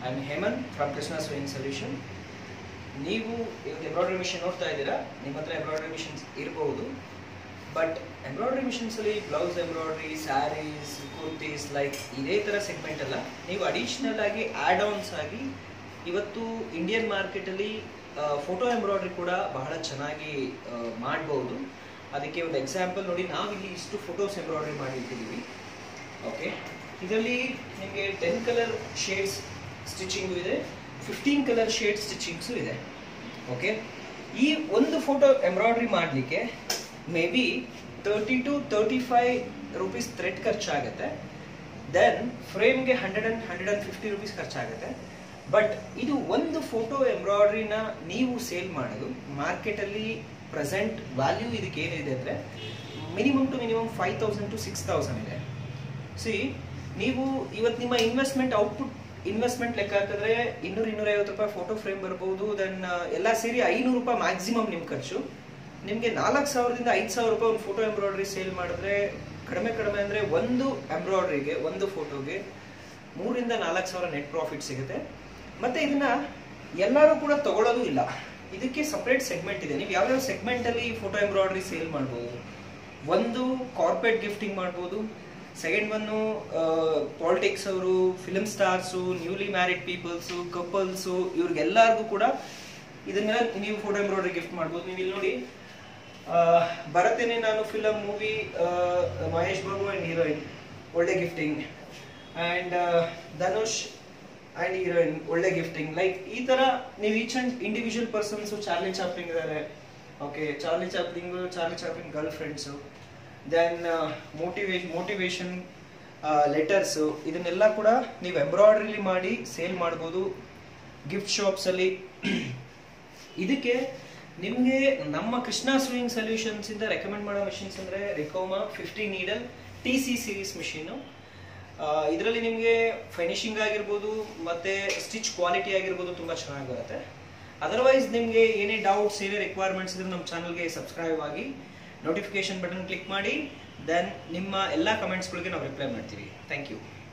I am Hemanth from Krishna sewing solution ನೀವು ಇವತ್ತು embroidery machine ನೋಡ್ತಾ ಇದ್ದೀರಾ ನಿಮ್ಮ ಹತ್ರ ಎಂಬ್ರಾಯ್ಡ್ರಿ ಮಿಷಿನ್ಸ್ ಇರಬಹುದು ಬಟ್ ಎಂಬ್ರಾಯ್ಡ್ರಿ ಮಿಷಿನ್ಸಲ್ಲಿ blouse embroidery saris kurtis like ಇದೇ ಥರ ಸೆಗ್ಮೆಂಟ್ ಅಲ್ಲ ನೀವು ಅಡಿಷ್ನಲ್ ಆಗಿ ಆ್ಯಡ್ ಆನ್ಸ್ ಆಗಿ ಇವತ್ತು ಇಂಡಿಯನ್ ಮಾರ್ಕೆಟಲ್ಲಿ ಫೋಟೋ ಎಂಬ್ರಾಯ್ಡ್ರಿ ಕೂಡ ಬಹಳ ಚೆನ್ನಾಗಿ ಮಾಡ್ಬೋದು ಅದಕ್ಕೆ ಒಂದು ಎಕ್ಸಾಂಪಲ್ ನೋಡಿ ನಾವಿಲ್ಲಿ ಇಷ್ಟು ಫೋಟೋಸ್ ಎಂಬ್ರಾಯ್ಡ್ರಿ ಮಾಡಿಟ್ಟಿದ್ದೀವಿ ಓಕೆ ಇದರಲ್ಲಿ ನಿಮಗೆ ಟೆನ್ ಕಲರ್ ಶೇಡ್ಸ್ ಸ್ಟಿಚಿಂಗು ಇದೆ ಫಿಫ್ಟೀನ್ ಕಲರ್ ಶೇಡ್ ಸ್ಟಿಚಿಂಗ್ಸು ಇದೆ ಓಕೆ ಈ ಒಂದು ಫೋಟೋ ಎಂಬ್ರಾಯ್ಡ್ರಿ ಮಾಡಲಿಕ್ಕೆ may be thirty two thirty five rupees thread ಖರ್ಚಾಗುತ್ತೆ ದೆನ್ ಫ್ರೇಮ್ಗೆ hundred and hundred and fifty rupees ಖರ್ಚಾಗುತ್ತೆ ಬಟ್ ಇದು ಒಂದು ಫೋಟೋ ಎಂಬ್ರಾಯ್ಡ್ರಿನ ನೀವು ಸೇಲ್ ಮಾಡೋದು ಮಾರ್ಕೆಟಲ್ಲಿ ಪ್ರೆಸೆಂಟ್ ವ್ಯಾಲ್ಯೂ ಇದಕ್ಕೆ ಏನಿದೆ ಅಂದರೆ minimum to minimum five thousand to six thousand ಇದೆ ಸಿ ನೀವು ಇವತ್ತು ನಿಮ್ಮ ಇನ್ವೆಸ್ಟ್ಮೆಂಟ್ ಔಟ್ಪುಟ್ ಇನ್ವೆಸ್ಟ್ಮೆಂಟ್ ಲೆಕ್ಕ ಹಾಕಿದ್ರೆ ಇನ್ನೂರ ಇನ್ನೂರೈವತ್ತು ರೂಪಾಯಿ ಫೋಟೋ ಫ್ರೇಮ್ ಬರ್ಬೋದು ದೆನ್ ಎಲ್ಲ ಸೇರಿ ಐನೂರು ರೂಪಾಯಿ ಮ್ಯಾಕ್ಸಿಮಮ್ ನಿಮ್ಮ ಖರ್ಚು ನಿಮಗೆ ನಾಲ್ಕು ಸಾವಿರದಿಂದ ಐದು ಸಾವಿರ ರೂಪಾಯಿ ಒಂದು ಫೋಟೋ ಎಂಬ್ರಾಯ್ಡ್ರಿ ಸೇಲ್ ಮಾಡಿದ್ರೆ ಕಡಿಮೆ ಕಡಿಮೆ ಅಂದರೆ ಒಂದು ಎಂಬ್ರಾಯ್ಡ್ರಿಗೆ ಒಂದು ಫೋಟೋಗೆ ಮೂರಿಂದ ನಾಲ್ಕು ಸಾವಿರ ನೆಟ್ ಪ್ರಾಫಿಟ್ ಸಿಗುತ್ತೆ ಮತ್ತೆ ಇದನ್ನ ಎಲ್ಲರೂ ಕೂಡ ತಗೊಳ್ಳೋದು ಇಲ್ಲ ಇದಕ್ಕೆ ಸಪ್ರೇಟ್ ಸೆಗ್ಮೆಂಟ್ ಇದೆ ನೀವು ಯಾವ್ಯಾವ ಸೆಗ್ಮೆಂಟಲ್ಲಿ ಫೋಟೋ ಎಂಬ್ರಾಯ್ಡ್ರಿ ಸೇಲ್ ಮಾಡ್ಬೋದು ಒಂದು ಕಾರ್ಪೊರೇಟ್ ಗಿಫ್ಟಿಂಗ್ ಮಾಡ್ಬೋದು ಸೆಕೆಂಡ್ ಒನ್ನು ಪಾಲಿಟಿಕ್ಸ್ ಅವರು film stars newly married peoples couples ಇವ್ರಿಗೆಲ್ಲರಿಗೂ ಕೂಡ ಇದನ್ನೆಲ್ಲ ನೀವು ಫೋಟೋ ಎಂಬ್ರಾಯ್ಡ್ರಿ ಗಿಫ್ಟ್ ಮಾಡ್ಬೋದು ನೀವು ಇಲ್ಲಿ ನೋಡಿ ಬರತ್ತೇನೆ ನಾನು film movie Mahesh Babu and heroine ಒಳ್ಳೆ gifting and Dhanush and heroine ಒಳ್ಳೆ ಗಿಫ್ಟಿಂಗ್ ಲೈಕ್ ಈ ಥರ ನೀವು each and individual persons Charlie Chaplin ಇದ್ದಾರೆ okay Charlie Chaplin Charlie Chaplin girl friends then motivation motivation letters ಇದನ್ನೆಲ್ಲ ಕೂಡ ನೀವು ಎಂಬ್ರಾಯ್ಡ್ರಿಲಿ ಮಾಡಿ ಸೇಲ್ ಮಾಡ್ಬೋದು ಗಿಫ್ಟ್ ಶಾಪ್ಸಲ್ಲಿ ಇದಕ್ಕೆ ನಿಮಗೆ ನಮ್ಮ ಕೃಷ್ಣ ಸ್ವಿಂಗ್ ಸೊಲ್ಯೂಷನ್ಸ್ ಇಂದ ರೆಕಮೆಂಡ್ ಮಾಡೋ ಮಿಷಿನ್ಸ್ ಅಂದರೆ Ricoma fifty needle T C series machine ಇದರಲ್ಲಿ ನಿಮಗೆ ಫಿನಿಶಿಂಗ್ ಆಗಿರ್ಬೋದು ಮತ್ತೆ ಸ್ಟಿಚ್ ಕ್ವಾಲಿಟಿ ಆಗಿರ್ಬೋದು ತುಂಬ ಚೆನ್ನಾಗಿ ಬರುತ್ತೆ ಅದರ್ವೈಸ್ ನಿಮಗೆ ಏನೇ ಡೌಟ್ಸ್ ಏನೇ ರಿಕ್ವೈರ್ಮೆಂಟ್ಸ್ ಇದ್ರೆ ನಮ್ಮ ಚಾನಲ್ಗೆ ಸಬ್ಸ್ಕ್ರೈಬ್ ಆಗಿ ನೋಟಿಫಿಕೇಶನ್ ಬಟನ್ ಕ್ಲಿಕ್ ಮಾಡಿ ದೆನ್ ನಿಮ್ಮ ಎಲ್ಲ ಕಮೆಂಟ್ಸ್ಗಳಿಗೆ ನಾವು ರಿಪ್ಲೈ ಮಾಡ್ತೀವಿ ಥ್ಯಾಂಕ್ ಯು